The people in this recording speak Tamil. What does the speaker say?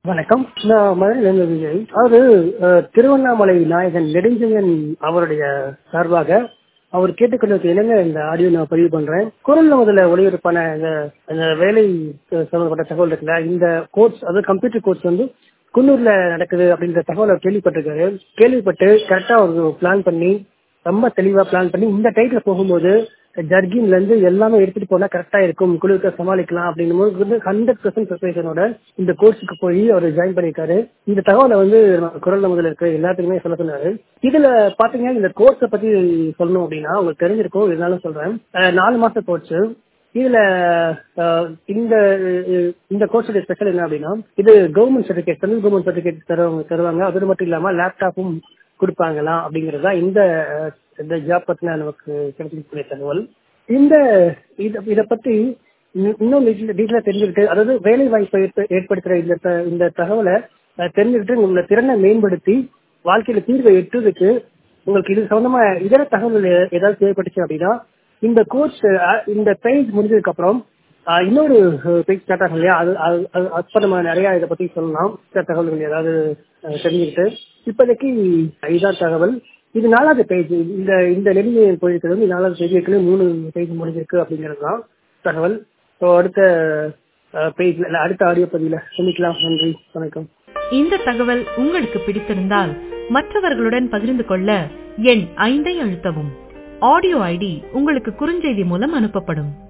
வணக்கம் நான் மதுரையிலிருந்து விஜய் அதாவது அஹ், திருவண்ணாமலை நாயகன் நெடுஞ்செழியன் அவருடைய சார்பாக அவர் கேட்டுக்கொண்டதுக்கு இணங்க இந்த ஆடியோ நான் பதிவு பண்றேன் குரல்ல முதல்ல ஒளிபரப்பான இந்த இந்த வேலை அஹ், சம்பந்தப்பட்ட தகவல் இருக்குல்ல இந்த கோர்ஸ் அதாவது கம்ப்யூட்டர் கோர்ஸ் வந்து குன்னூர்ல நடக்குது அப்படின்ற தகவலை அவர் கேள்விப்பட்டிருக்காரு கேள்விப்பட்டு கரெக்டா ஒரு பிளான் பண்ணி ரொம்ப தெளிவா பிளான் பண்ணி இந்த டைட்ல போகும்போது ஜர்கின்ல இருந்து எல்லாமே எடுத்துட்டு போனா கரெக்டா இருக்கும் குழுக்க சமாளிக்கலாம் அப்படின்னும் போது வந்து ஹண்ட்ரட் பர்சன்ட் ப்ரிப்பரேஷனோட இந்த கோர்ஸுக்கு போய் அவர் ஜாயின் பண்ணிருக்காரு இந்த தகவலை வந்து நம்ம குரல் முதல்ல இருக்க எல்லாத்துக்குமே சொல்ல சொன்னாரு இதுல பாத்தீங்கன்னா இந்த கோர்ஸை பத்தி சொல்லணும் அப்படின்னா உங்களுக்கு தெரிஞ்சிருக்கும் இருந்தாலும் சொல்றேன் அஹ், நாலு மாச கோர்ஸ் இதுல அஹ், இந்த அஹ், இந்த கோர்ஸோட ஸ்பெஷல் என்ன அப்படின்னா இது government certificate central government certificate தருவாங்க தருவாங்க அது மட்டும் இல்லாம லேப்டாப்பும் கொடுப்பாங்களாம் அப்படிங்கறதா இந்த அஹ், இந்த ஜாப் பத்தின நமக்கு கிடைக்கக்கூடிய தகவல் இந்த இத இத பத்தி இன்னும் இன்னும் டீட்டெயிலா தெரிஞ்சுக்கிட்டு அதாவது வேலை வாய்ப்பை ஏற்ப- ஏற்படுத்துற இந்த த- இந்த தகவலை அஹ், தெரிஞ்சுக்கிட்டு உங்களோட திறனை மேம்படுத்தி வாழ்க்கையில தீர்வை எட்டுறதுக்கு உங்களுக்கு இது சம்பந்தமா இதர தகவல் ஏ- ஏதாவது தேவைப்பட்டுச்சு அப்படின்னா இந்த கோர்ஸ் இந்த பேஜ் முடிஞ்சதுக்கு அப்புறம் ஆஹ், இன்னொரு பேஜ் ஸ்டார்ட் ஆகும் இல்லையா அது அது- அது- அப்ப நம்ம நிறைய இதை பத்தி சொல்லலாம் சில தகவல்கள் ஏதாவது அஹ், தெரிஞ்சுக்கிட்டு இப்போதைக்கு இதான் தகவல் இது நாலாவது பேஜ் இந்த இந்த நெறிமுறை போயிருக்கிறது வந்து நாலாவது பேஜ் ஏற்கனவே மூணு பேஜ் முடிஞ்சிருக்கு அப்படிங்கிறது தான் தகவல் ஸோ அடுத்த பேஜ்ல அடுத்த ஆடியோ பதிவில் சந்திக்கலாம் நன்றி வணக்கம் இந்த தகவல் உங்களுக்கு பிடித்திருந்தால் மற்றவர்களுடன் பகிர்ந்து கொள்ள எண் ஐந்தை அழுத்தவும் ஆடியோ ஐடி உங்களுக்கு குறுஞ்செய்தி மூலம் அனுப்பப்படும்